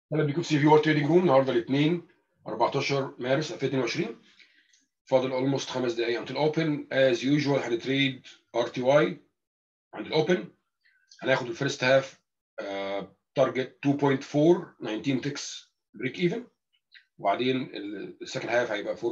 اهلا بيكم في في وورد تريدنج روم النهارده الاثنين 14 مارس 2022 فاضل اولموست خمس دقائق عند الاوبن از يوجوال هنتريد ار تي واي عند الاوبن هناخد الفيرست هاف تارجت 2.4 19 تكس بريك ايفن وبعدين السكند هاف هيبقى 4.4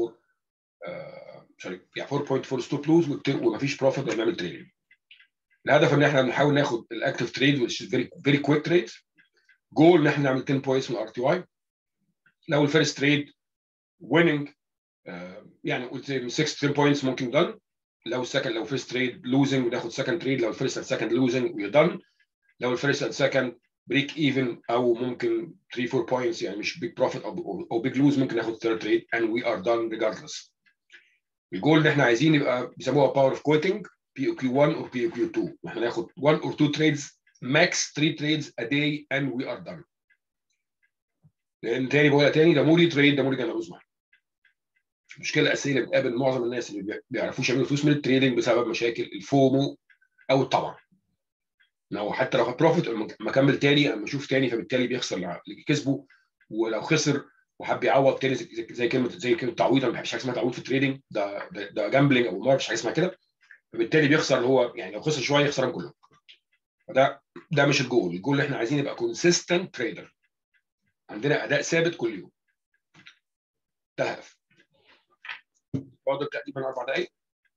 سوري يعني 4.4 ستوب لوز ومفيش بروفيت ولا نعمل تريدنج الهدف ان احنا بنحاول ناخد الاكتف تريد which is very very quick trade جول ان احنا نعمل 10 بوينتس من الار تي واي لو الفيرست تريد ويننج يعني قلت من 6 10 بوينتس ممكن دن لو السكند لو فيرست تريد لوزنج وناخد سكند تريد لو الفيرست اند سكند لوزنج وي دن لو الفيرست اند سكند بريك ايفن او ممكن 3 4 بوينتس يعني مش بيج بروفيت او او بيج لوز ممكن ناخد ثيرد تريد اند وي ار دن ريجاردلس الجول اللي احنا عايزين يبقى بيسموها باور اوف كويتنج بي او كيو 1 او بي او كيو 2 احنا ناخد 1 اور 2 تريدز ماكس 3 تريدز ا داي اند وي ار دن لان تاني بقولها تاني ده موري تريد ده موري كان عاوز معاه المشكله الاساسيه اللي بتقابل معظم الناس اللي ما بيعرفوش يعملوا فلوس من التريدنج بسبب مشاكل الفومو او الطمع لو حتى لو بروفيت ما كمل تاني اما اشوف تاني فبالتالي بيخسر اللي كسبه ولو خسر وحب يعوض تاني زي كلمه زي كلمه تعويض انا ما بحبش حاجه اسمها تعويض في التريدنج ده ده, ده جامبلنج او ما حاجه اسمها كده فبالتالي بيخسر اللي هو يعني لو خسر شويه يخسرهم كلهم فده ده مش الجول الجول اللي احنا عايزين يبقى كونسيستنت تريدر عندنا اداء ثابت كل يوم ده الهدف فاضل تقريبا اربع دقائق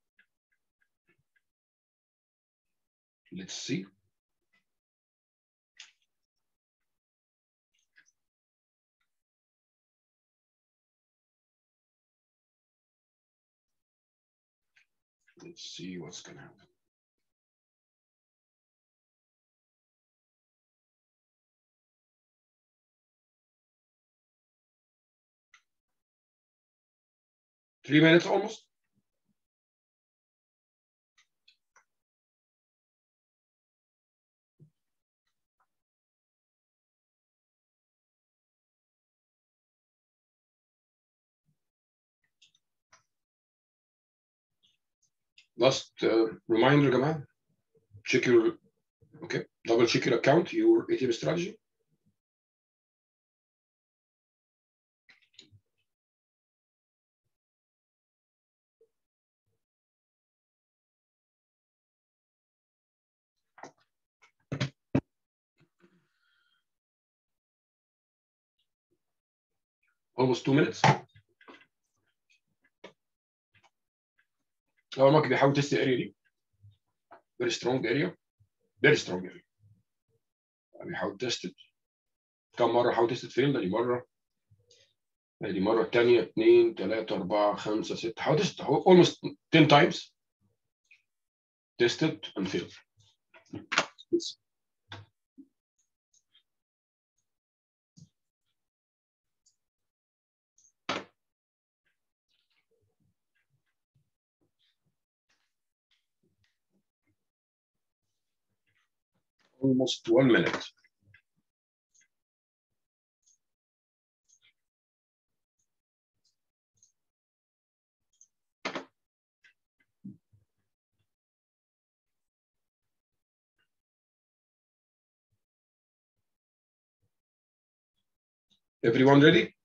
let's see let's see what's gonna happen three minutes almost. Last uh, reminder, جماعة. Check your, okay, double check your account, your ATM strategy. almost two minutes. أول ما بيحاول تست الاريا دي very strong area very strong area بيحاول تست كم مرة حاول تست فين؟ دي مرة دي مرة الثانية اثنين ثلاثة أربعة خمسة ستة حاول تست almost 10 times tested and failed. almost one minute. Everyone ready?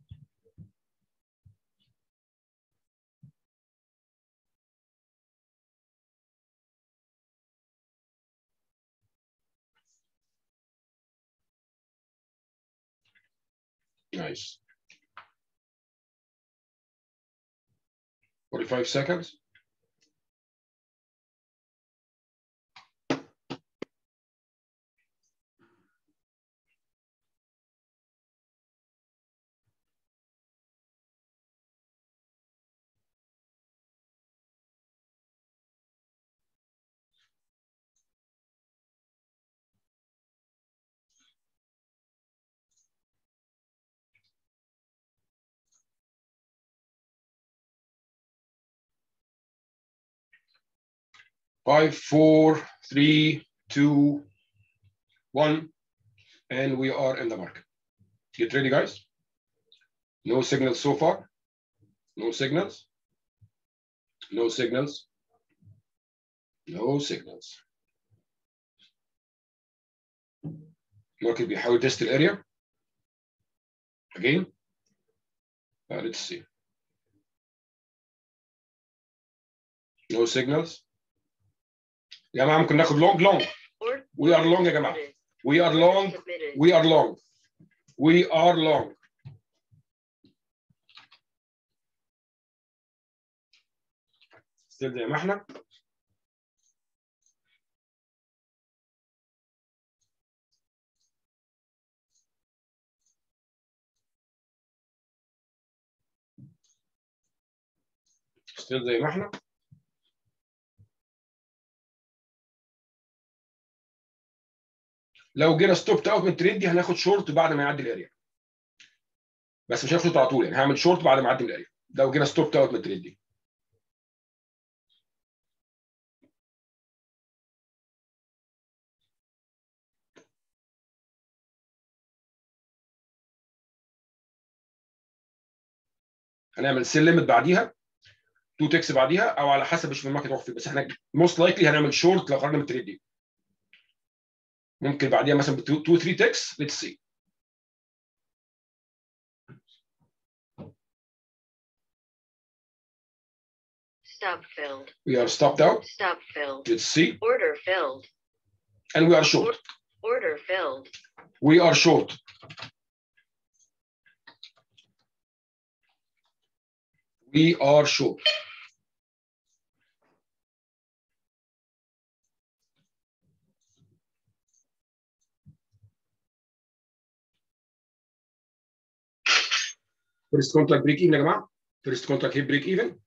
Nice. 45 seconds. Five, four, three, two, one, and we are in the market. Get ready, guys. No signals so far. No signals. No signals. No signals. ماركت بيحاول تيست الاريا again uh, let's see no signals يا جماعه ممكن ناخد long long Or we are long يا جماعه we are long submitted. we are long we are long still زي ما احنا still زي ما احنا لو جينا ستوبت اوت من التريد دي هناخد شورت بعد ما يعدي الاريا بس مش هاخد شورت على طول يعني هعمل شورت بعد ما اعدي من الاريا لو جينا ستوبت اوت من التريد دي هنعمل سيل ليميت بعديها 2 تكس بعديها او على حسب مش في الماركت واقف فين بس احنا موست لايكلي هنعمل شورت لو خرجنا من التريد دي ممكن بعديها مثلا ب 2 3 تكس ليتس سي Stop filled. we are stopped out Stop filled. let's see Order filled. and we are short Order filled. we are short we are short first contract break even يا جماعه first contract hit break even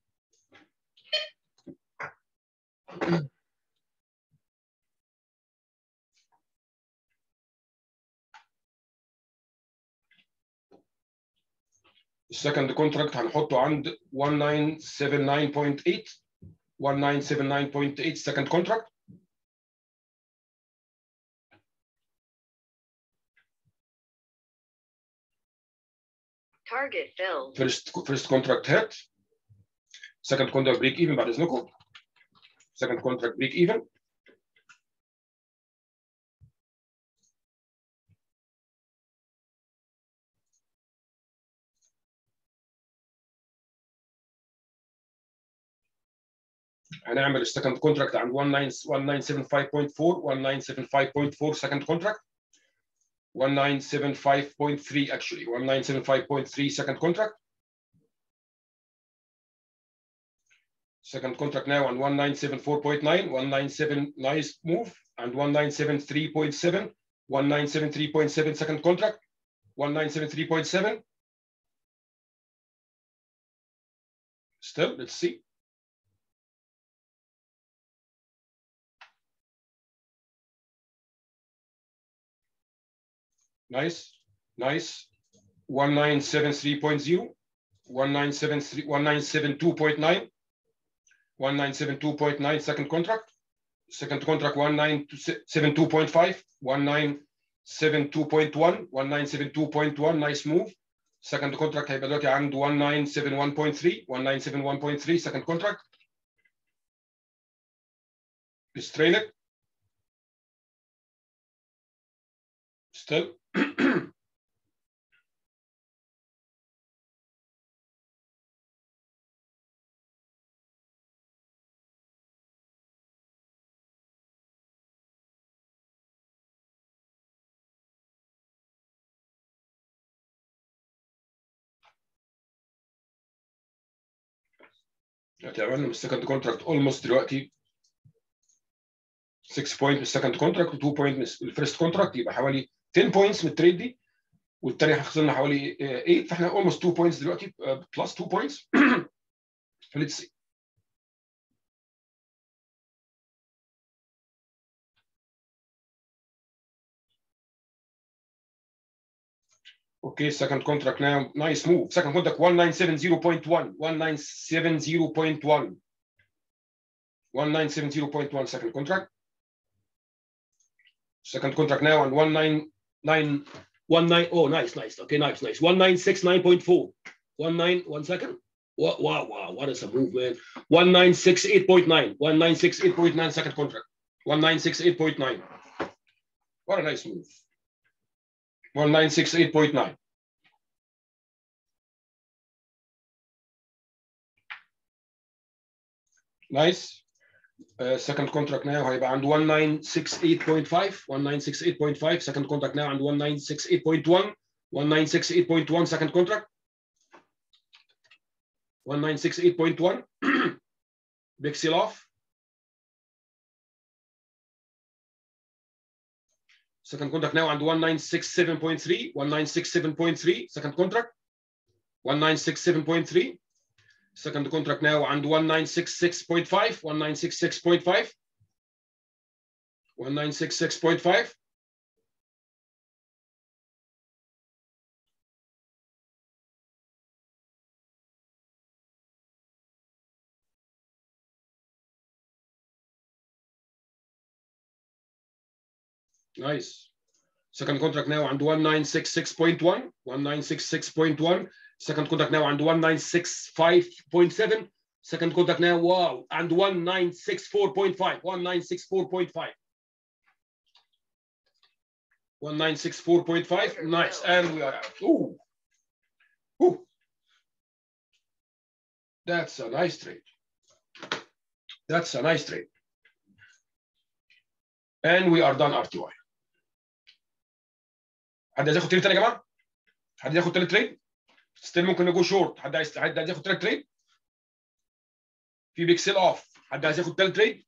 السكند كونتراكت هنحطه عند 1979.8 1979.8 سكند كونتراكت Target filled. فيرست فيرست كونتراكت هيت سكند كونتراكت بريك ايفن بعد اذنكم سكند كونتراكت بريك ايفن هنعمل السكند كونتراكت عند 1975.4 1975.4 سكند كونتراكت 1975.3 actually 1975.3 second contract second contract now on 1974.9 197 nice move and 1973.7 1973.7 second contract 1973.7 still let's see Nice, nice. 1973.0, 1973, 1972.9, 1972.9 second contract. Second contract 1972.5, 1972.1, 1972.1 nice move. Second contract هيبقى دلوقتي عنده 1971.3, 1971.3 second contract. Let's trail it. Still. دلوقتي عملنا من السكند كونتراكت اولموست دلوقتي 6 بوينت من السكند كونتراكت و2 بوينت من الفيرست كونتراكت يبقى حوالي 10 بوينتس من التريد دي والتاني خسرنا حوالي 8 فاحنا اولموست 2 بوينتس دلوقتي بلس 2 بوينتس فليتس سي Okay, second contract now, nice move. Second contract 1970.1, 1970.1. 1970.1 second contract. Second contract now on 199, 19, oh, nice, nice. Okay, nice, nice. 1969.4. 19, one second. Wow, wow, wow, what is a move, man. 1968.9, 1968.9 second contract. 1968.9. What a nice move. 1968.9. نايس سكند كونتراكت ناو هيبقى عنده 1968.5 1968.5 سكند كونتراكت ناو عنده 1968.1 1968.1 سكند كونتراكت 1968.1 big seal off second contract now عنده 1967.3 1967.3 second contract 1967.3 second contract now عنده 1966.5 1966.5 1966.5 Nice. Second contract now عنده 1966.1 1966.1 second contract now عنده 1965.7 second contract now wow عنده 1964.5 1964.5 1964.5 nice and we are out. Ooh. Ooh. That's a nice trade. That's a nice trade. And we are done RTY. حد عايز ياخد تريد تاني يا جماعه؟ حد عايز ياخد تالت تريد؟ ستيل ممكن نجو شورت، حد عايز حد عايز ياخد تالت تريد؟ في بيك سيل اوف، حد عايز ياخد تالت تريد؟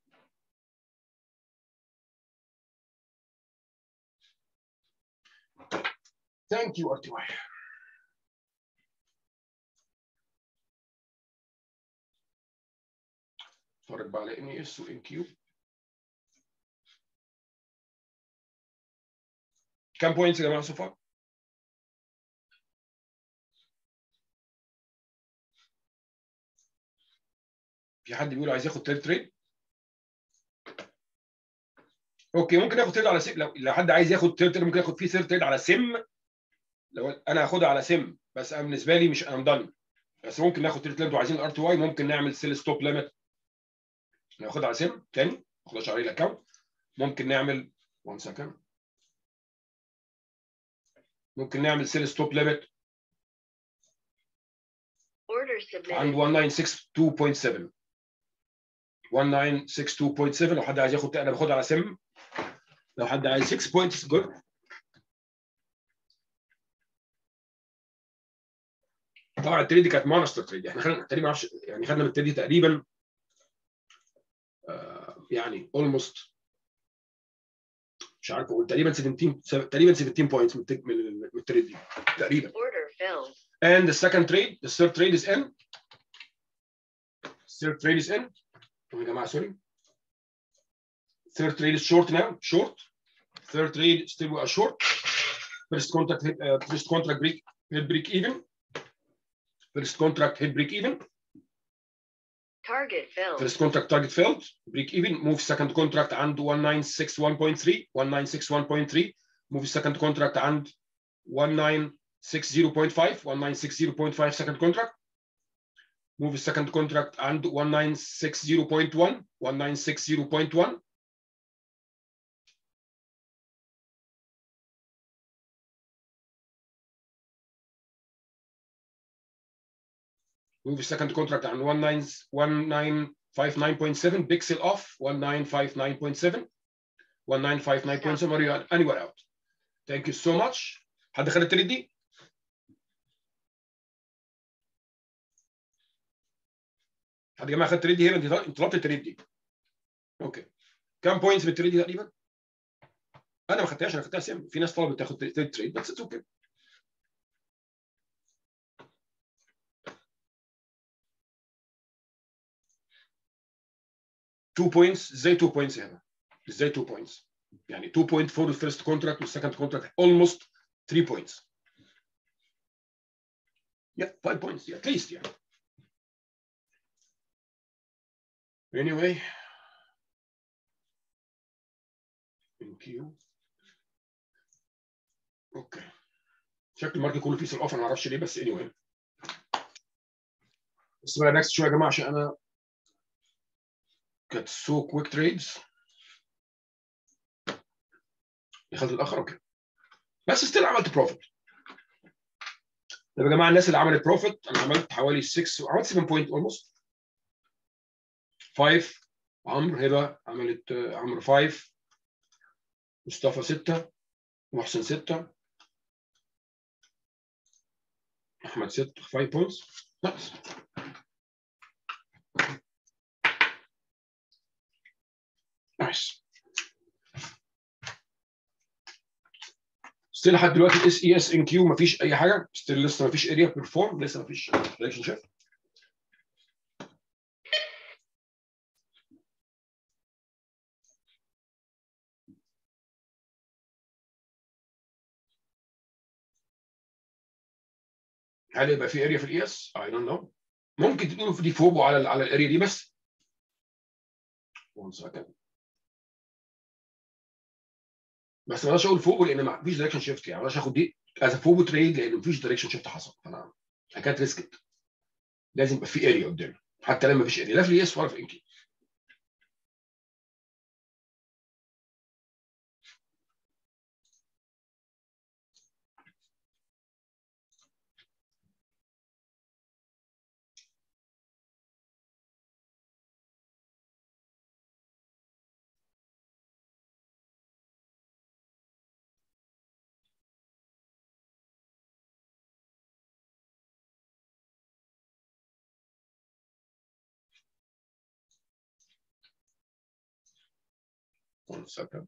ثانك يو ار تي واي. اتفرج بقى على ان اس وان كيو. كام بوينتس يا جماعه سو فار؟ في حد بيقول عايز ياخد تيرد تريد؟ اوكي ممكن ياخد تريد على سم لو لو حد عايز ياخد تيرد تريد ممكن ياخد فيه ثيرد تريد على سم لو انا هاخدها على سم بس انا بالنسبه لي مش ام دن بس ممكن ناخد تيرد تريد وعايزين ار تي واي ممكن نعمل سيل ستوب ليميت ناخدها على سم تاني ما ناخدهاش على الاكونت ممكن نعمل 1 سكند ممكن نعمل سيل ستوب ليميت Order submitted. عند 1962.7 1962.7 لو حد عايز ياخد انا باخدها على سم لو حد عايز 6 بوينتس جود طبعا التريد دي كانت مونستر تريد احنا خدنا تقريبا معرفش يعني خدنا من التريد دي تقريبا آه يعني اولموست مش عارف اقول تقريبا 17 تقريبا 17 بوينتس من الت- من من التريد دي تقريبا Order filled. And the second trade, the third trade is in. Third trade is in. يا جماعة sorry. Third trade is short now, short. Third trade still we are short. First contract hit, uh, first contract break hit break even. First contract hit break even. Target filled. First contract target failed. Break even. Move second contract and 1961.3. 1961.3. Move second contract and 1960.5. 1960.5 second contract. Move second contract and 1960.1. 1960.1. Move second contract and 1959.7. Big sell off 1959.7. 1959.7. Are you anywhere out? Thank you so much. حد خد التريد دي؟ حد يا جماعه خد التريد دي هنا انت انت طلبت التريد دي. اوكي. كام بوينتس من التريد دي تقريبا؟ انا ما خدتهاش انا خدتها سم في ناس طلبت تاخد تريد تريد بس اتس اوكي. تو بوينتس ازاي تو بوينتس هنا؟ ازاي تو بوينتس؟ يعني 2 بوينت فور الفيرست كونتراكت والسكند كونتراكت almost 3 points. Yeah, 5 points, yeah, at least, yeah. Anyway, thank you. اوكي شكل الماركت كله فيه سيل اوف انا ما اعرفش ليه بس anyway. بس بقى نكست شويه يا جماعه عشان انا كانت سو كويك تريدز دخلت متاخر اوكي بس ستيل عملت بروفيت طب يا جماعه الناس اللي عملت بروفيت انا عملت حوالي 6 عملت 7 بوينت اولموست 5 عمرو هبه عملت آه، عمرو 5 مصطفى 6 محسن 6 احمد 6 5 بوينتس نايس نايس ستيل لحد دلوقتي اس اي اس ان كيو مفيش اي حاجه ستيل لسه مفيش اريا بيرفورم لسه مفيش ريليشن شيب هل يبقى في اريا في الاي اس؟ اي دونت نو ممكن تقولوا في دي فوبو على ال على الاريا دي بس one second بس ما اقدرش اقول فوبو لان ما فيش دايركشن شيفت يعني ما اقدرش اخد دي از فوبو تريد لان ما فيش دايركشن شيفت حصل فانا I can't risk it لازم يبقى في اريا قدامي حتى لما فيش اريا لا في الاي اس ولا في انكي one second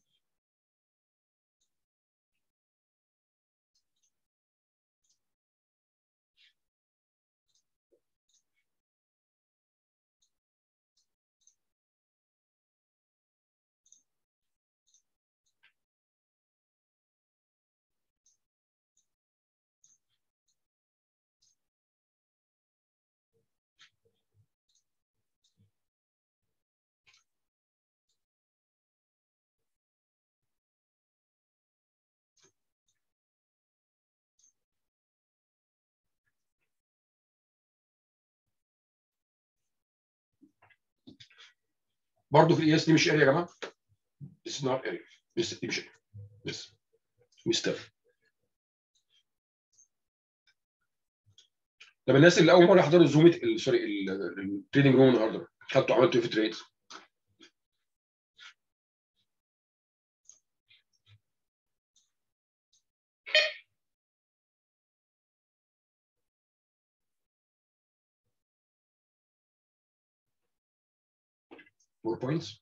برضه في الاي اس دي مش اريا يا جماعه It's not area بس دي مش اريا بس مستر طب الناس اللي اول مره يحضروا الزوم سوري التريدنج روم النهارده خدتوا عملتوا ايه في تريد؟ four points.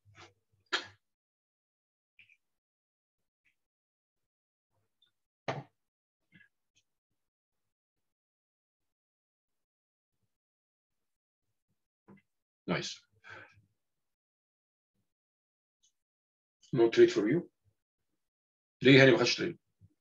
Nice. No trade for you. ليه هاني ما خدش تريد؟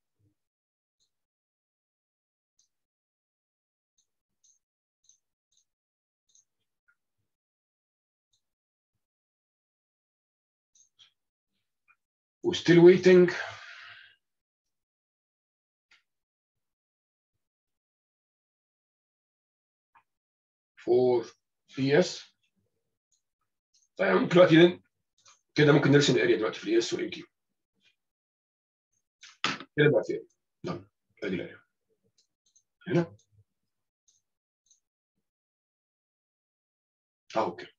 We're still waiting. for ES طيب ممكن دلوقتي كده ممكن نرسم الاريا دلوقتي في الاس والان كيو كده بقى فين؟ نعم ادي الاريا هنا اهو كده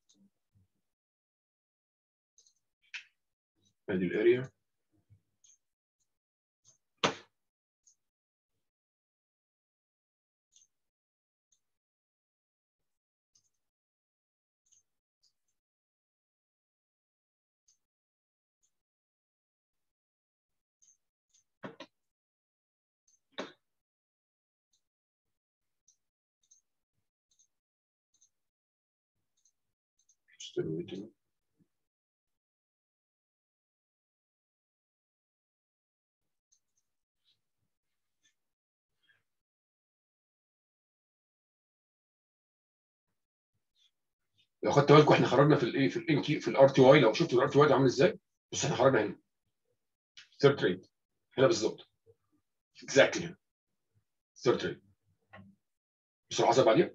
ادي الاريا Still waiting. لو خدت بالكم احنا خرجنا في الايه في الان كي في الار تي واي لو شفتوا الار تي واي ده عامل ازاي بس احنا خرجنا هنا ثيرد تريد هنا بالظبط اكزاكتلي هنا ثيرد تريد بسرعه حسب عليها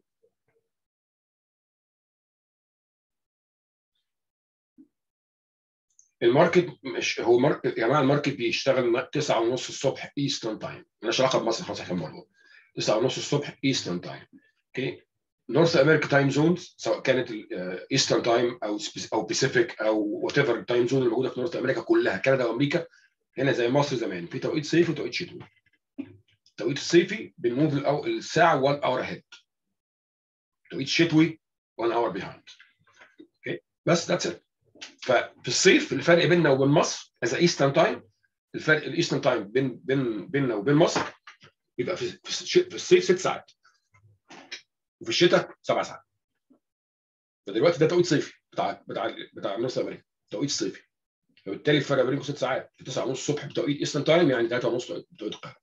الماركت مش هو ماركت يا جماعه الماركت بيشتغل 9 ونص الصبح ايسترن تايم مالهاش علاقه بمصر خلاص احنا الموضوع 9 ونص الصبح ايسترن تايم اوكي نورث امريكا تايم زونز سواء كانت ايسترن تايم او او باسيفيك او وات ايفر التايم زون الموجوده في نورث امريكا كلها كندا وامريكا هنا زي مصر زمان في توقيت صيفي وتوقيت شتوي التوقيت الصيفي بنموف الأو- الساعه 1 اور اهيد التوقيت الشتوي 1 اور بيهايند اوكي بس ذاتس ات ففي الصيف الفرق بيننا وبين مصر از ايسترن تايم الفرق الايسترن تايم بين بين بيننا وبين مصر يبقى في في الش- في الصيف ست ساعات وفي الشتاء سبع ساعات فدلوقتي ده توقيت صيفي بتاع بتاع بتاع نورث امريكا توقيت صيفي فبالتالي الفرق بينكم ست ساعات في 9 ونص الصبح بتوقيت ايسترن تايم يعني 3 ونص بتوقيت القاهره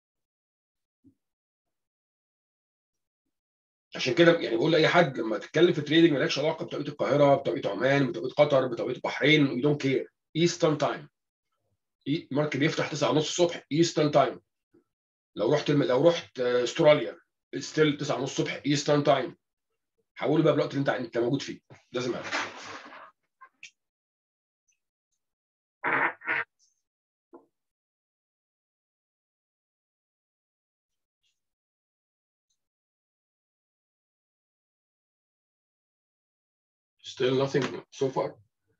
عشان كده يعني بقول لاي حد لما تتكلم في تريدنج مالكش علاقه بتوقيت القاهره بتوقيت عمان بتوقيت قطر بتوقيت البحرين يو دونت كير ايسترن تايم الماركت بيفتح 9 ونص الصبح ايسترن تايم لو رحت الم... لو رحت آه، استراليا ستيل 9 ونص الصبح ايسترن تايم حوله بقى بالوقت اللي انت انت موجود فيه لازم اعرف Still nothing so far.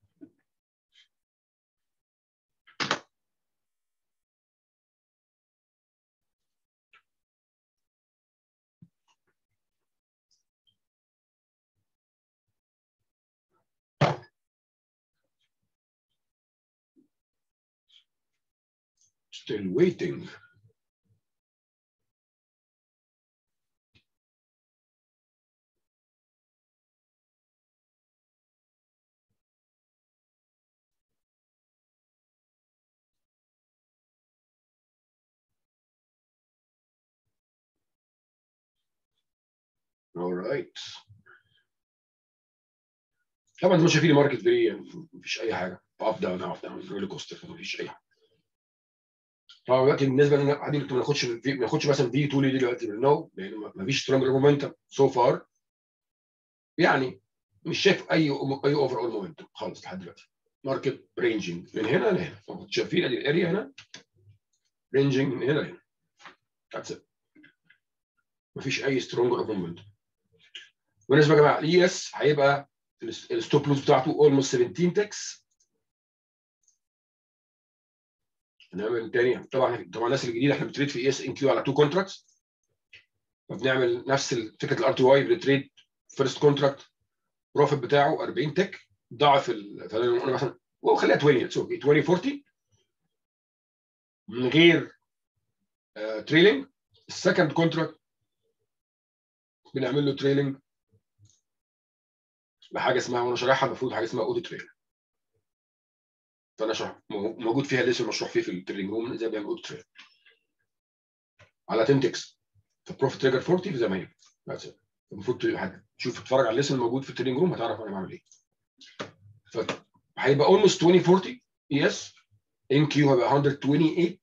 Still waiting. All right. طبعا زي ما شايفين الماركت فيري مفيش اي حاجه اب داون اب داون رولي كوستر مفيش اي حاجه طبعا دلوقتي بالنسبه لنا عادي ما ناخدش ما ناخدش مثلا في 2 ليه دلوقتي نو لان مفيش سترونج مومنتم سو فار يعني مش شايف اي اي اوفر اول مومنتم خالص لحد دلوقتي ماركت رينجينج من هنا لهنا فكنت شايفين ادي الاريا هنا رينجينج من هنا لهنا ذاتس ات مفيش اي سترونج اوفر مومنتم بالنسبه يا جماعه الاي اس هيبقى الستوب لوز بتاعته اولموست 17 تكس هنعمل تاني طبعا طبعا الناس الجديده احنا بنتريد في اي اس ان كيو على تو كونتراكتس فبنعمل نفس فكره الار تي واي بنتريد فيرست كونتراكت بروفيت بتاعه 40 تك ضعف ال فانا مثلا وخليها 20 اتس اوكي 20 40 من غير تريلينج السكند كونتراكت بنعمل له تريلينج بحاجه اسمها وانا شارحها المفروض حاجه اسمها اودي تريل فانا شرح موجود فيها لسه مشروح فيه في التريلينج روم ازاي بيعمل اودي تريل على 10 تكس فبروفيت تريجر 40 زي ما هي That's it. المفروض تشوف تتفرج على الليسن الموجود في التريلينج روم هتعرف انا بعمل ايه فهيبقى almost 20 40 يس ان كيو هيبقى 128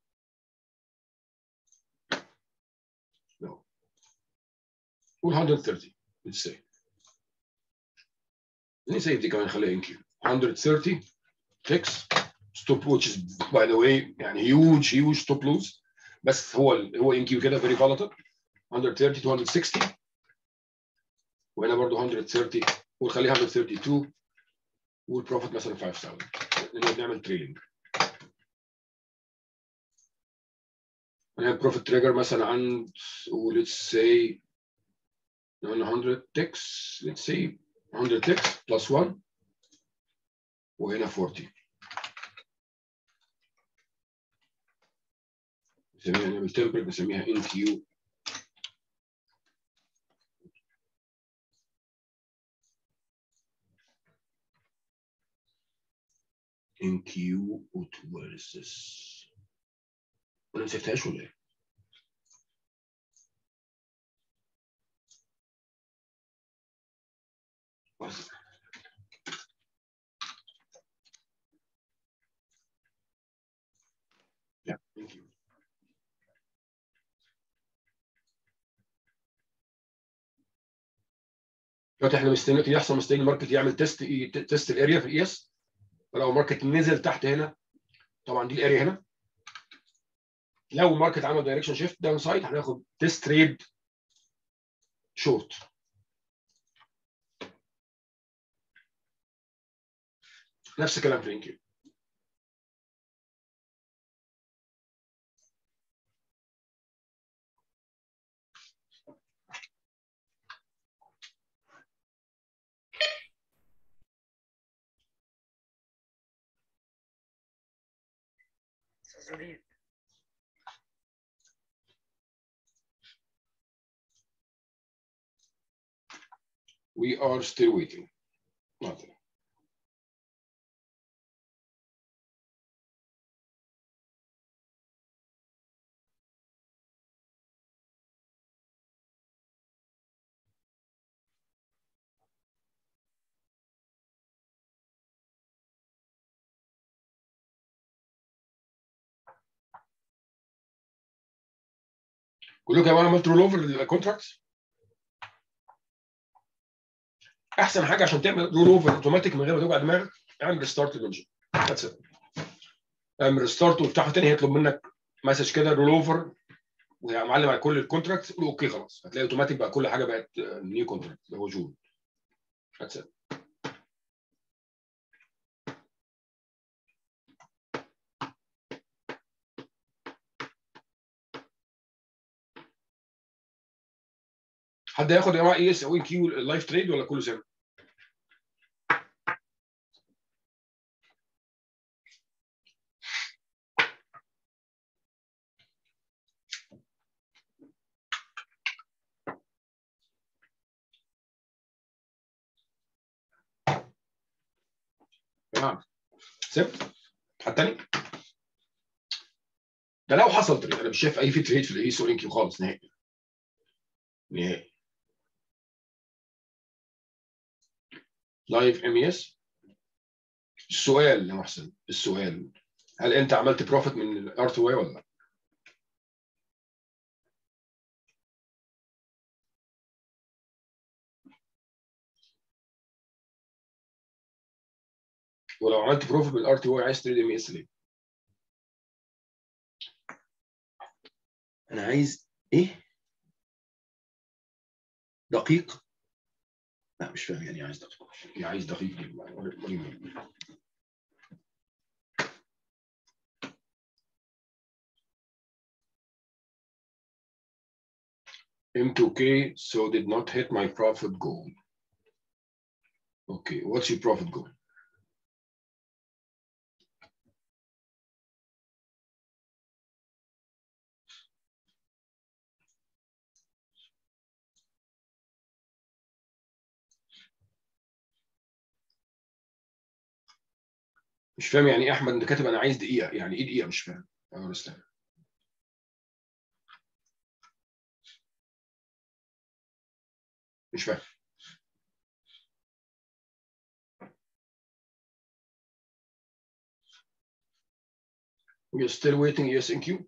no. قول 130 let's say let me say دي كمان خليها ان كيو 130 تكس ستوب which is by the way يعني huge huge stop lose بس هو ال هو ان كيو كده very volatile 130 to 160 وهنا برضه 130 ونخليها 132 والبروفيت مثلا 5000 لانه بنعمل تريلينج هنعمل بروفيت تريجر مثلا عند let's say 100 ticks let's say 100 ticks plus 1 وهنا 40 نسميها نعمل تمبر نسميها ان كيو ان كيو where is this ولا مسكتهاش ولا ايه؟ بس. Yeah, thank you. دلوقتي احنا مستنيين يحصل مستنيين الماركت يعمل تيست تيست الاريا في الاي اس فلو الماركت نزل تحت هنا طبعا دي الاريا هنا لو الماركت عمل دايركشن شيفت داون سايد هناخد تيست تريد شورت نفس الكلام في الانكيو استاذ وليد we are still waiting nothing كلكم يا جماعه عملتوا رول اوفر للكونتراكتس احسن حاجه عشان تعمل رول اوفر اوتوماتيك من غير ما توجع دماغك اعمل ريستارت للانجن ذاتس ات اعمل ريستارت وافتحه تاني هيطلب منك مسج كده رول اوفر ومعلم على كل الكونتراكت قول اوكي خلاص هتلاقي اوتوماتيك بقى كل حاجه بقت نيو كونتراكت اللي هو جون ذاتس ات حد هياخد يا جماعه اي اس او ان كيو لايف تريد ولا كله سنه؟ جماعه سبت حد تاني؟ ده لو حصل تريد انا مش شايف اي في تريد في الاي اس او ان كيو خالص نهائي نهائي لايف ام اس السؤال يا محسن السؤال هل انت عملت بروفيت من الار 2 واي ولا لا؟ ولو عملت بروفيت من الار 2 واي عايز تريد ام اس ليه؟ انا عايز ايه؟ دقيق لا مش فاهم يعني عايز دقيق يعني عايز دقيق ليه؟ what do you mean؟ M2K so did not hit my profit goal. Okay, what's your profit goal? مش فاهم يعني ايه احمد انت كاتب انا عايز دقيقه يعني ايه دقيقه مش فاهم انا استنى مش فاهم We are still waiting yes in queue.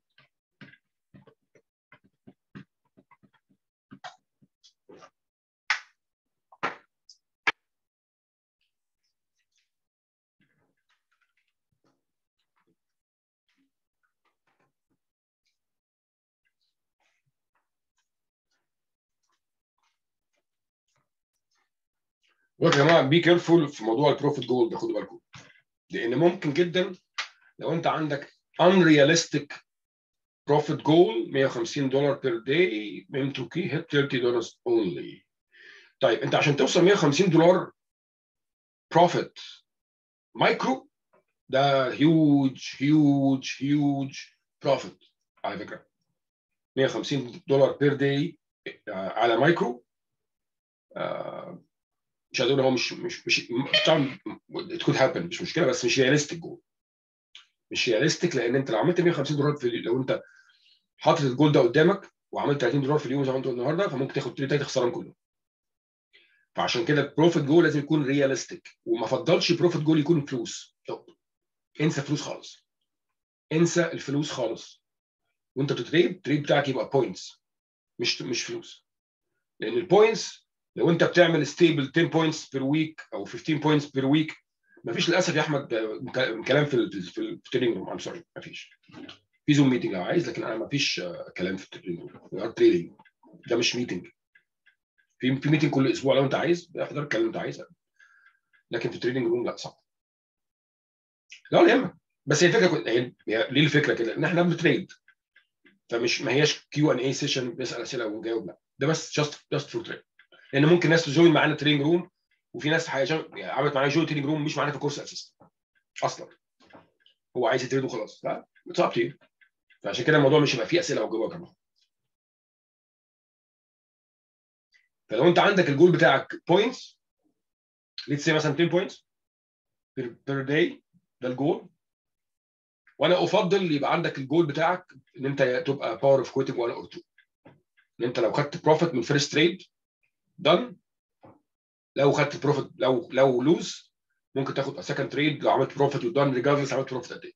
يا جماعه بي كيرفول في موضوع البروفيت جول ده خدوا بالكم لان ممكن جدا لو انت عندك unrealistic profit goal 150 دولار بير داي من 2 كي هيت 30 دولار only طيب انت عشان توصل 150 دولار بروفيت مايكرو ده هيوج هيوج هيوج بروفيت على فكره 150 دولار بير داي على مايكرو آه مش هتقول هو مش مش مش طبعا it could happen مش مشكله بس مش رياليستيك جول مش رياليستيك لان انت لو عملت 150 دولار في لو انت حاطط الجول ده قدامك وعملت 30 دولار في اليوم زي ما انت النهارده فممكن تاخد تلاتة تخسرهم كلهم فعشان كده البروفيت جول لازم يكون رياليستيك وما افضلش بروفيت جول يكون فلوس انسى فلوس خالص انسى الفلوس خالص وانت بتتريد التريد بتاعك يبقى بوينتس مش مش فلوس لان البوينتس لو انت بتعمل ستيبل 10 بوينتس بير ويك او 15 بوينتس بير ويك مفيش للاسف يا احمد كلام في في التريدنج روم ام سوري مفيش في زوم ميتنج لو عايز لكن انا مفيش كلام في التريدنج روم تريدنج ده مش ميتنج في في ميتنج كل اسبوع لو انت عايز احضر اتكلم انت عايز لكن في التريدنج روم لا صعب لا ولا يهمك بس هي الفكره كنت- هي هي ليه الفكره كده؟ ان احنا بنتريد فمش ما هياش كيو ان اي سيشن بنسال اسئله ونجاوب لا ده بس جاست جاست فور تريد لان ممكن ناس تجوين معانا تريننج روم وفي ناس حاجة يعني عملت معايا جوين تريننج روم مش معانا في الكورس اساسا اصلا هو عايز يتريد وخلاص لا اتس اب تو فعشان كده الموضوع مش هيبقى فيه اسئله وجواب كمان فلو انت عندك الجول بتاعك بوينتس ليتس سي مثلا 10 بوينتس بير داي ده الجول وانا افضل يبقى عندك الجول بتاعك ان انت تبقى باور اوف كويتنج ولا اور 2 ان انت لو خدت بروفيت من فيرست تريد دن لو خدت بروفيت لو لو لوز ممكن تاخد سكند تريد لو عملت بروفيت ودن ريجاردلس عملت بروفيت قد ايه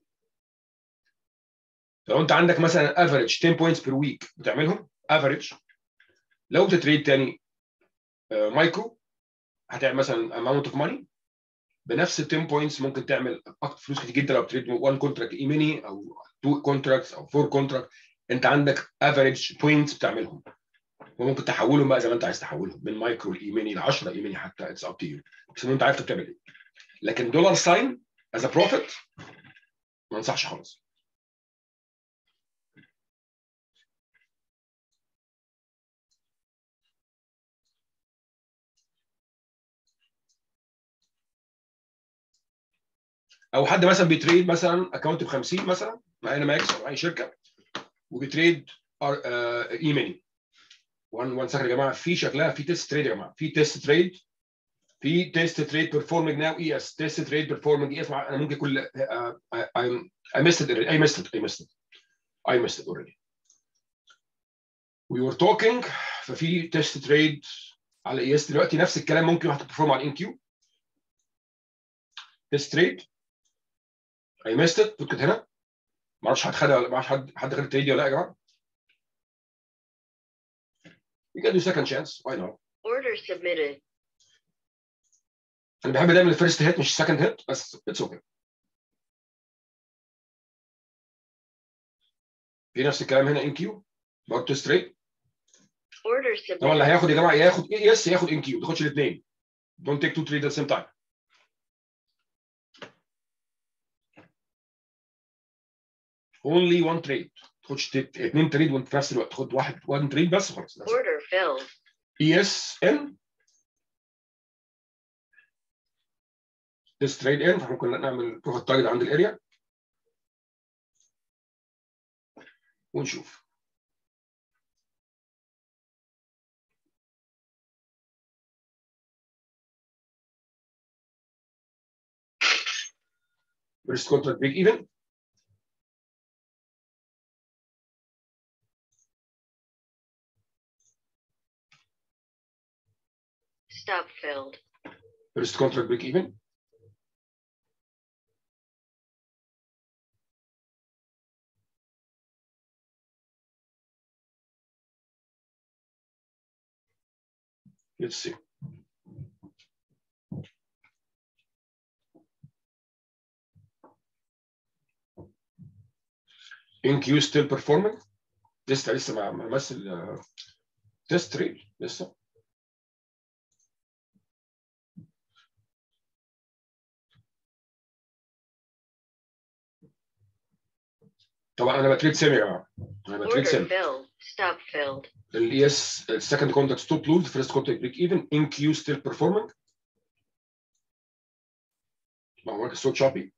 لو انت عندك مثلا افريج 10 بوينتس بير ويك بتعملهم افريج لو بتتريد تاني مايكرو هتعمل مثلا اماونت اوف ماني بنفس ال 10 بوينتس ممكن تعمل اكتر فلوس كتير جدا لو بتريد 1 كونتراكت اي ميني او 2 كونتراكتس او 4 كونتراكت انت عندك افريج بوينتس بتعملهم وممكن تحولهم بقى زي ما انت عايز تحولهم من مايكرو لاي ميني ل 10 اي ميني حتى اتس اب تو يو بس انت عارف انت بتعمل ايه لكن دولار ساين از ا بروفيت ما انصحش خالص او حد مثلا بيتريد مثلا اكونت ب 50 مثلا مع ان ماكس او اي شركه وبيتريد اي ماني وان وان سكند يا جماعه في شكلها في تيست تريد يا جماعه في تيست تريد في تيست تريد بيرفورمينج ناو اي اس تيست تريد بيرفورمينج اي اس انا ممكن كل اي ميست اي ميست اي ميست اي ميست اوريدي وي ور توكينج ففي تيست تريد على اي اس دلوقتي نفس الكلام ممكن هتبرفورم على الان كيو تيست تريد اي ميست ات كنت هنا ما اعرفش حد خد ما اعرفش حد حد خد التريد ولا لا يا جماعه You can do second chance why not Order submitted. انا بحب دايما الفيرست هيت مش السكند هيت بس اتس اوكي في نفس الكلام هنا ان كيو برضه ستريت Order طبعا اللي submitted. هياخد يا جماعه ياخد يس ياخد ان كيو ما تاخدش الاثنين دونت تيك تو تريد ات سيم تايم only one trade ما تاخدش اثنين تريد وانت في نفس الوقت خد واحد وان تريد بس خلاص Order filled. اي اس ان this trade in فممكن نعمل بروفيت تارجت عند الاريا ونشوف first contract break even Stop filled. first contract break even let's see NQ still performing لسه لسه مع ممثل تيست تريد لسه طبعا انا بتريد سيم يا جماعه انا بتريد Order سيم filled. Stop filled. الاي اس السكند كونتاكت ستوب لوز فيرست كونتاكت بريك ايفن ان كيو ستيل بيرفورمينج مع ماركت ستوك شوبي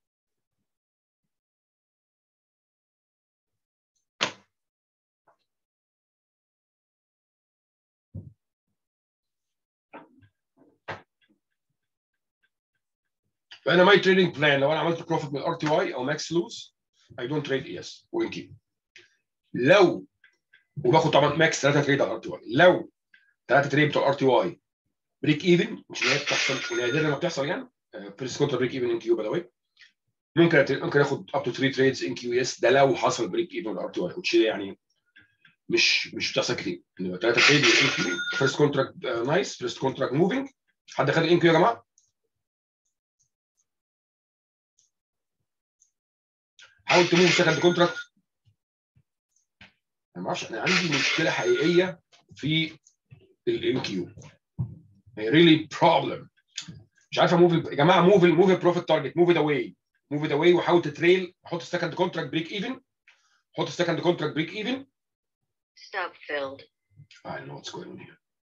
فانا ماي تريدنج بلان لو انا عملت بروفيت من ار تي واي او ماكس لوز اي دونت تريد اي اس وان كيو لو وباخد طبعا ماكس 3 تريد على ار تي واي لو 3 تريد بتوع ار تي واي بريك ايفن مش اللي هي بتحصل نادرا ما بتحصل يعني فيرست كونتر بريك ايفن ان كيو باي ذا واي ممكن أت- ممكن اخد اب تو 3 تريدز ان كيو اس ده لو حصل بريك ايفن ار تي واي which يعني مش مش بتحصل كتير ان 3 تريد ان كيو فيرست كونتراكت نايس فيرست كونتراكت موفينج حد خد الان كيو يا جماعه حاول تموف سكند كونتراكت انا ما اعرفش انا عندي مشكله حقيقيه في الان كيو ريلي بروبلم مش عارف اموف يا جماعه موف موف البروفيت تارجت موف ات اواي موف ات اواي وحاول تتريل حط السكند كونتراكت بريك ايفن حط السكند كونتراكت بريك ايفن Stop filled. I know what's going on here.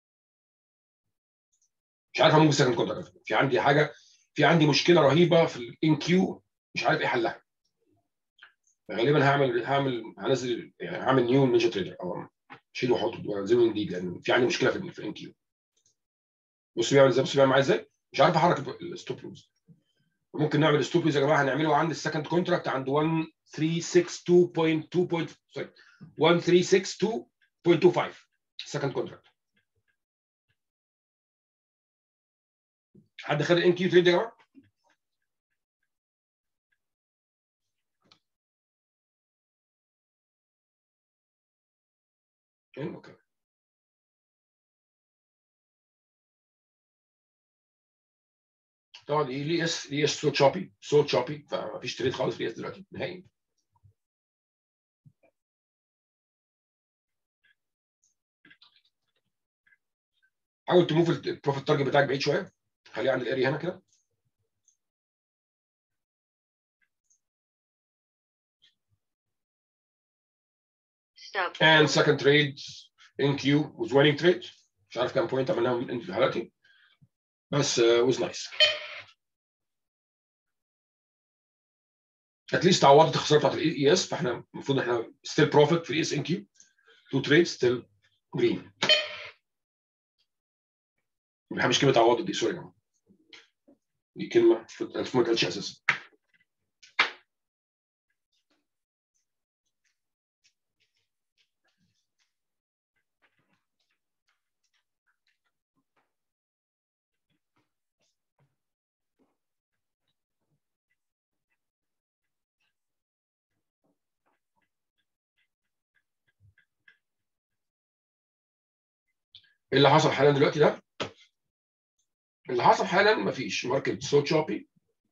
مش عارف اموف السكند كونتراكت في عندي حاجه في عندي مشكله رهيبه في الان كيو مش عارف ايه حلها غالبا هعمل هعمل هنزل يعني هعمل نيو نينجا تريدر او شيل واحط وانزله من جديد لان في عندي مشكله في الان كيو بص بيعمل ازاي بص بيعمل معايا ازاي مش عارف احرك الستوب لوز ممكن نعمل الستوب لوز يا جماعه هنعمله عند السكند كونتراكت عند 1362.2. سوري 1362.25 سكند كونتراكت حد خد الان كيو تريد يا جماعه؟ اوكي طبعا ليه اس ليه اس سو تشوبي سو تشوبي فمفيش تريد خالص ليه اس دلوقتي نهائي حاول تموف البروفيت تارجت بتاعك بعيد شويه خليه عند الاريا هنا كده Stop and filled. second trade in Q was winning trade مش عارف كام بوينت عملناهم دلوقتي بس uh, was nice اتليست عوضت الخساره بتاعت الاي اس فاحنا المفروض احنا ستيل بروفيت في الاي اس ان كيو تو تريد ستيل جرين ما بحبش كلمه عوضت دي سوري يا جماعه دي كلمه المفروض ما تقالش اساسا ايه اللي حصل حالا دلوقتي ده؟ اللي حصل حالا مفيش ماركت سو تشوبي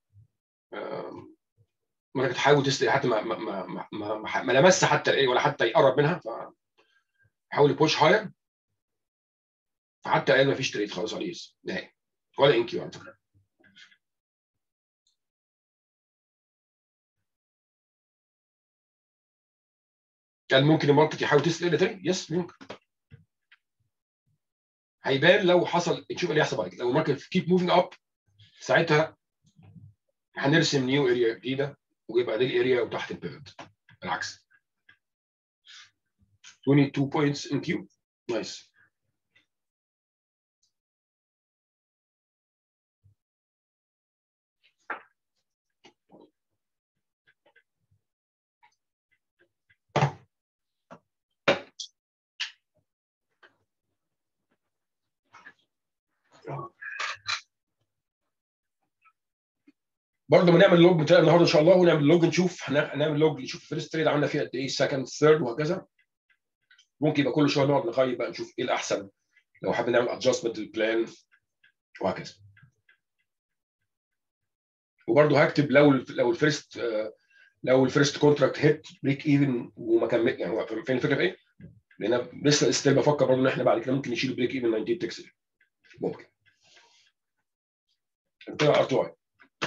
ماركت حاول تسلق حتى ما ما ما ما, ما, ما, ما لمس حتى الايه ولا حتى يقرب منها فحاول يبوش هاير فحتى الان مفيش تريد خالص على ايس نهائي ولا ان كيو على فكره كان ممكن الماركت يحاول تسلق تاني يس ممكن هيبان لو حصل نشوف اللي هيحصل بعد كده لو الماركت كيب موفينج اب ساعتها هنرسم نيو اريا جديده ويبقى دي الاريا وتحت البيفت العكس 22 points in Q نايس برضه بنعمل لوج بتاع النهارده ان شاء الله ونعمل لوج نشوف هنعمل لوج نشوف الفيرست تريد عملنا فيها قد ايه سكند ثيرد وهكذا ممكن يبقى كل شويه نقعد نغير بقى نشوف ايه الاحسن لو حابين نعمل ادجستمنت للبلان وهكذا وبرضه هكتب لو لو الفيرست لو الفيرست كونتراكت هيت بريك ايفن وما كمل يعني فين الفكره في ايه؟ لان لسه ستيل بفكر برضه ان احنا بعد كده ممكن نشيل بريك ايفن 19 تكسل ممكن كده ار 2 اي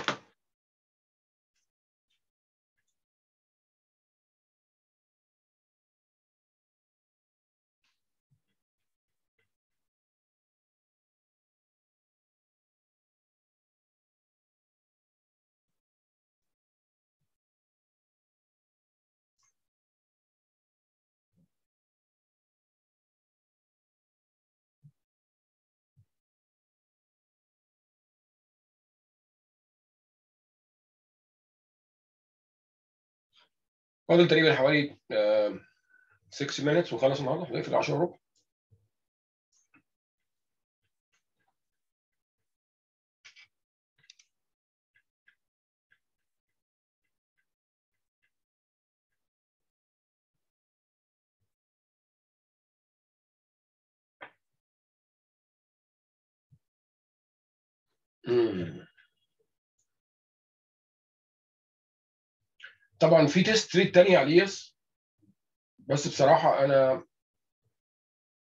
فاضل تقريبا حوالي 6 minutes ونخلص النهارده هنقفل 10 وربع مم. طبعا في تيست تريد تانية على اليس بس بصراحة أنا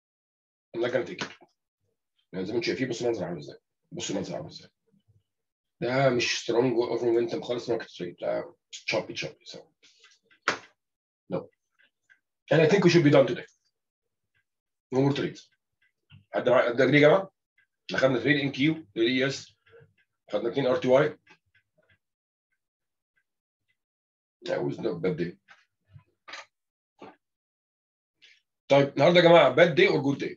أنا كانت تيكت يعني زي ما انتم شايفين بصوا المنظر عامل ازاي بصوا المنظر عامل ازاي ده مش سترونج اوفر مومنتم خالص ماركت تريد ده تشوبي تشوبي so no and I think we should be done today no more trades حد معايا قد يا جماعه احنا خدنا تريد ان كيو تريد اي اس خدنا اثنين ار تي واي That was not bad day. طيب النهارده يا جماعه bad day or good day؟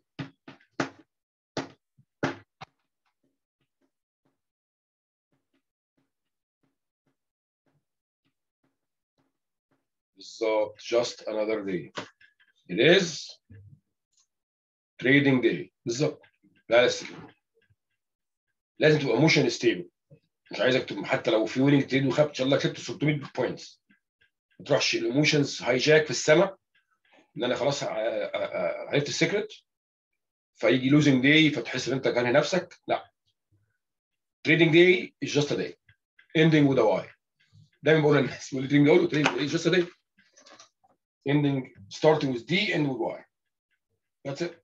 بالظبط just another day. It is trading day بالظبط بس لازم تبقى موشن ستيبل مش عايزك تبقى حتى لو في ويننج تريد وخدت ان شاء الله كسبت 600 بوينتس ما تروحش الايموشنز هايجاك في السماء ان انا خلاص ع- ع- عرفت السيكريت فيجي لوزنج داي فتحس ان انت كاره نفسك لا تريدنج داي از جاست ا داي ending with a why دايما بقول للناس اللي تريدنج اقول تريدنج از جاست ا داي ending starting with D and with Y that's it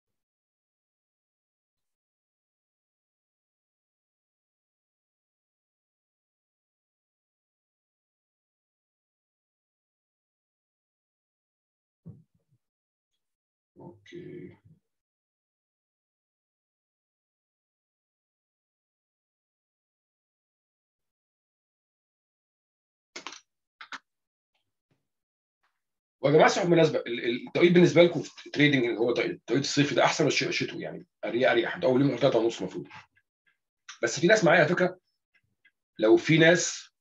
Okay. ويا جماعه صح بالمناسبه ال- ال- التوقيت بالنسبه لكم في التريدنج اللي هو توقيت التوقيت الصيفي ده احسن ولا الش- الشتوي يعني اريح اريح ده اول يوم 3 ونص المفروض بس في ناس معايا على فكره لو في ناس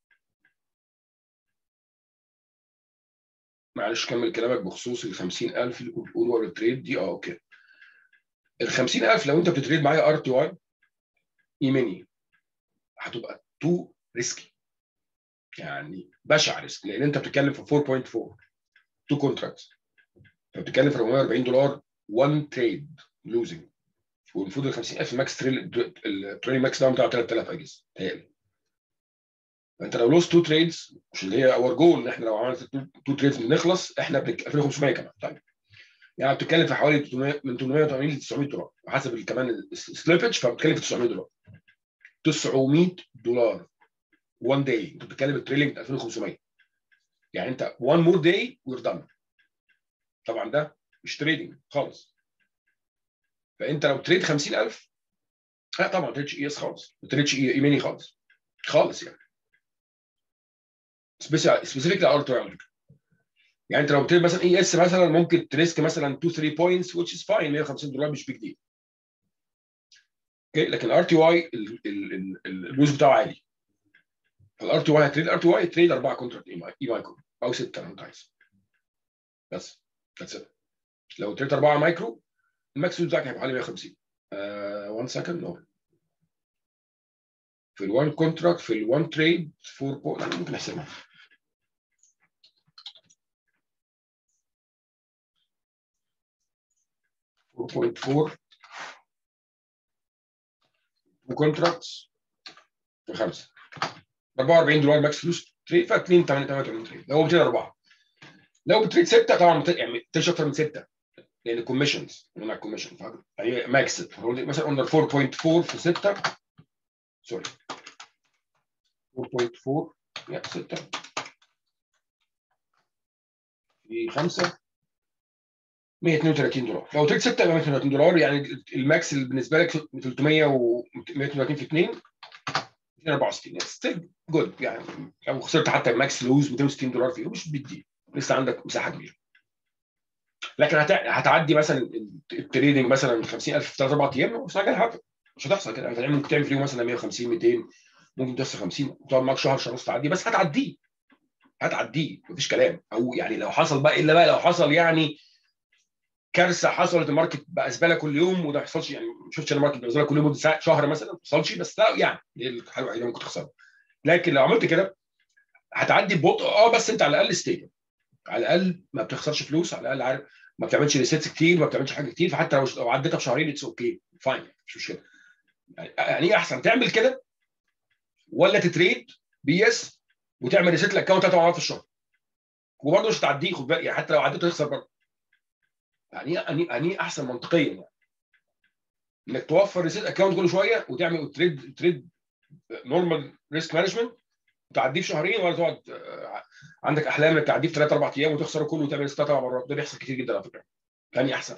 معلش كمل كلامك بخصوص ال 50000 اللي كنت بتقوله ورا التريد دي اه اوكي ال 50000 لو انت بتتريد معايا ار تي واي ايماني هتبقى تو ريسكي يعني بشع ريسك لان انت بتتكلم في 4.4 تو كونتراكتس فبتتكلم في 440 دولار 1 تريد لوزنج والمفروض ال 50000 ماكس تريل التريل ماكس ده بتاعه 3000 اجهزه تهيألي فانت لو لوست تو تريدز مش اللي هي اور جول ان احنا لو عملت تو تريدز بنخلص احنا بنك 2500 كمان طيب يعني بتتكلم في حوالي 300 من 880 ل 900 دولار حسب ال- كمان السليبج فبتتكلم في 900 دولار 900 دولار 1 داي انت بتتكلم التريلينج 2500 يعني انت 1 مور داي وير دان طبعا ده مش تريدنج خالص فانت لو تريد 50000 لا طبعا ما تريدش اي اس خالص ما تريدش اي ايماني خالص خالص يعني سبيسيفيكلي ار على فكره يعني انت لو بتريد مثلا اي اس مثلا ممكن تريسك مثلا 2 3 بوينتس which is fine 150 دولار مش بيج ديل اوكي لكن ار تي واي اللوز بتاعه عالي فالار تي واي هتريد ار تي واي تريد اربعه كونتراكت اي مايكرو او سته لو انت عايز بس that's it. لو تريد اربعه مايكرو الماكس بتاعك هيبقى حوالي 150 1 سكند نو في ال1 كونتراكت في ال1 تريد 4 بوينت ممكن احسبها four point four وكونتراكتس في خمسه 44 دولار ماكس فلوس تريد ف 2 88 تريد لو بتريد اربعه لو بتريد سته طبعا بت- يعني تريد اكتر من سته لان كوميشنز انا الكوميشن يعني ماكس مثلا اندر 4.4 في 6 سوري 4.4 يا 6 في 5 132 دولار لو تريد 6 يبقى 132 دولار يعني الماكس اللي بالنسبه لك 300 و 132 في 2 264 ستيل جود يعني لو خسرت حتى الماكس لوز 260 دولار فيه مش بيدي لسه عندك مساحه كبيره لكن هت... هتعدي مثلا التريدنج مثلا 50000 في 3 4 ايام مش حاجه هتحصل مش هتحصل كده انت ممكن تعمل في اليوم مثلا 150 200 ممكن توصل 50 تقعد معاك شهر شهر ونص تعدي بس هتعديه هتعديه مفيش كلام او يعني لو حصل بقى الا بقى لو حصل يعني كارثه حصلت الماركت بقى زباله كل يوم وده ما يحصلش يعني ما شفتش انا الماركت بقى زباله كل يوم مده ساعه شهر مثلا ما يحصلش بس لا يعني دي الحاجه الوحيده اللي ممكن تخسرها لكن لو عملت كده هتعدي ببطء اه بس انت على الاقل ستيبل على الاقل ما بتخسرش فلوس على الاقل عارف ما بتعملش ريسيتس كتير ما بتعملش حاجه كتير فحتى لو لو عديتها في شهرين اتس اوكي فاين مش مشكله يعني يعني ايه احسن تعمل كده ولا تتريد بي اس وتعمل ريسيت الاكونت ثلاث مرات في الشهر وبرضه مش هتعديه خد بالك يعني حتى لو عديته تخسر برضه يعني ايه يعني يعني إيه احسن منطقيا يعني انك توفر ريسيت اكونت كل شويه وتعمل تريد تريد نورمال ريسك مانجمنت تعديه في شهرين ولا تقعد آه، عندك احلام انك تعديه في ثلاث اربع ايام وتخسره كله وتعمل ست اربع مرات ده بيحصل كتير جدا على فكره تاني احسن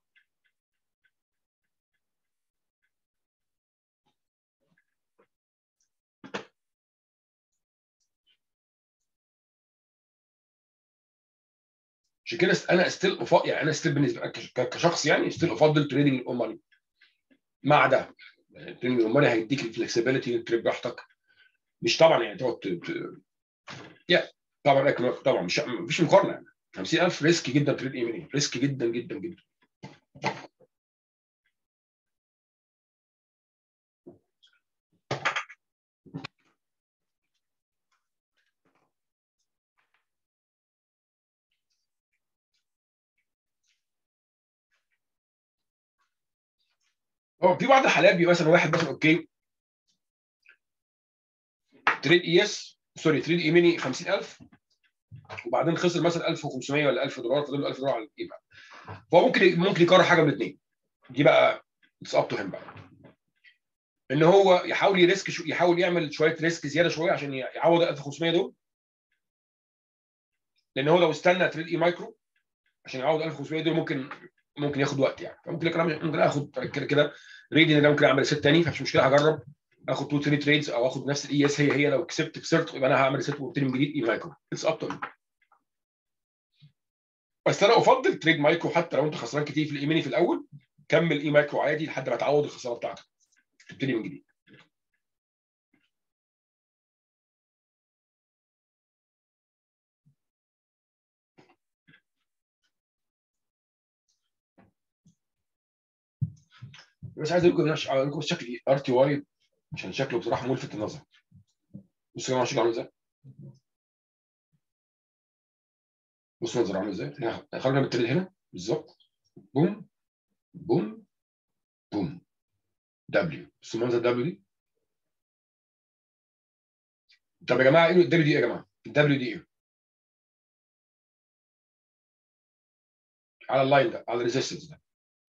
عشان كده انا استيل يعني انا استيل بالنسبه لك كش- كشخص يعني استيل افضل تريدنج الاون ماني مع ده يعني تريدنج الاون ماني هيديك الفلكسبيليتي تريد براحتك مش طبعا يعني تقعد ت- ت- يا طبعا لكن طبعا مش مفيش مقارنه يعني 50000 ريسك جدا تريد ايميلي ريسك جدا جدا جدا هو في بعض الحالات بيبقى مثلا واحد مثلا اوكي تريد اي اس سوري تريد ايميني 50000 وبعدين خسر مثلا 1500 ولا 1000 دولار فضل له 1000 دولار على القيمه فهو ممكن ممكن يقرر حاجه من الاثنين دي بقى اتس اب تو هيم بقى ان هو يحاول يريسك شو يحاول يعمل شويه ريسك زياده شويه عشان يعوض ال 1500 دول لان هو لو استنى تريد اي مايكرو عشان يعوض 1500 دول ممكن ممكن ياخد وقت يعني فممكن لك أنا ممكن اخد كده كده ريدي ان ده ممكن اعمل ست تاني فمش مشكله هجرب اخد 2 3 تريدز او اخد نفس الاي اس هي هي لو كسبت خسرت يبقى انا هعمل ست وابتدي من جديد اي مايكرو اتس اب تو بس انا افضل تريد مايكرو حتى لو انت خسران كتير في الايميني في الاول كمل اي مايكرو عادي لحد ما تعوض الخساره بتاعتك تبتدي من جديد بس عايز اقول لكم اقول لكم شكل ار تي واي عشان شكله بصراحه ملفت للنظر بصوا يا جماعه شكله عامل ازاي بصوا المنظر عامل ازاي هنا خرجنا من التريد هنا بالظبط بوم بوم بوم دبليو بصوا المنظر دبليو دي طب يا جماعه ايه الدبليو دي إيه يا جماعه الدبليو دي ايه على اللاين ده على الريزيستنس ده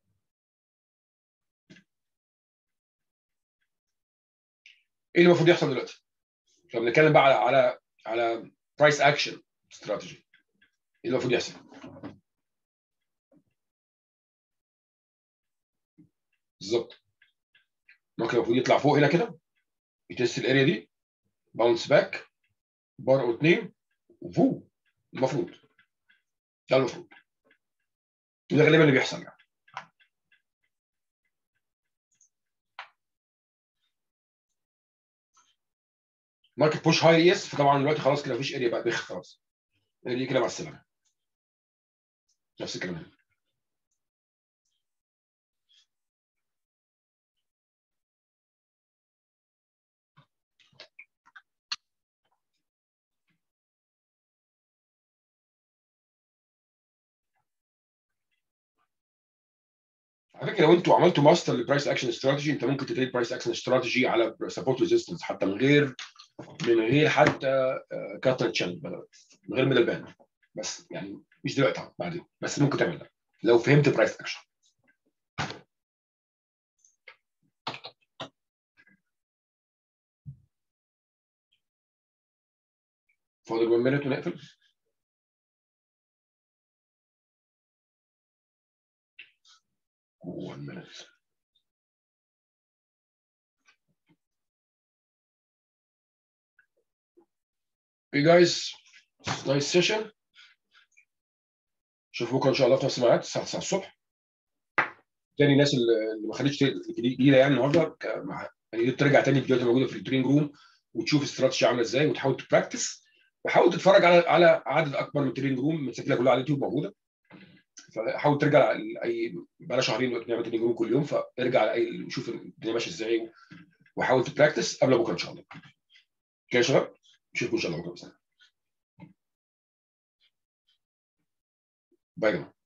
ايه اللي المفروض يحصل دلوقتي؟ لو بنتكلم بقى على على على برايس اكشن استراتيجي ايه اللي المفروض يحصل؟ بالظبط ممكن المفروض يطلع فوق هنا كده يتست الاريا دي باونس باك بار او اتنين وفو المفروض ده المفروض وده غالبا اللي بيحصل يعني ماركت بوش هاي يس فطبعا دلوقتي خلاص كده مفيش اريا بقى بيخ خلاص دي كده مع السلامه نفس الكلام هنا على فكره لو انتوا عملتوا ماستر للبرايس اكشن استراتيجي انت ممكن تدري برايس اكشن استراتيجي على سبورت ريزيستنس حتى من غير من غير حتى كاتر تشانل من غير ميدل باند بس يعني مش دلوقتي طبعا بعدين بس ممكن تعمل ده لو فهمت برايس اكشن فاضل 1 مينت ونقفل one minute. Hey guys, nice session. شوف بكره ان شاء الله في نفس الميعاد الساعه 9 الصبح. تاني الناس اللي ما خدتش جديده يعني النهارده يعني ترجع تاني الفيديوهات الموجوده في التريننج روم وتشوف استراتيجي عامله ازاي وتحاول تبراكتس وحاول تتفرج على على عدد اكبر من التريننج روم متسجله كلها على اليوتيوب موجوده. فحاول ترجع اي بقى شهرين دلوقتي بنعمل تريننج روم كل يوم فارجع على اي شوف الدنيا ماشيه ازاي وحاول تبراكتس قبل بكره ان شاء الله. كده يا شباب نشوفكم ان شاء الله بكره باذن الله. باي يا جماعه.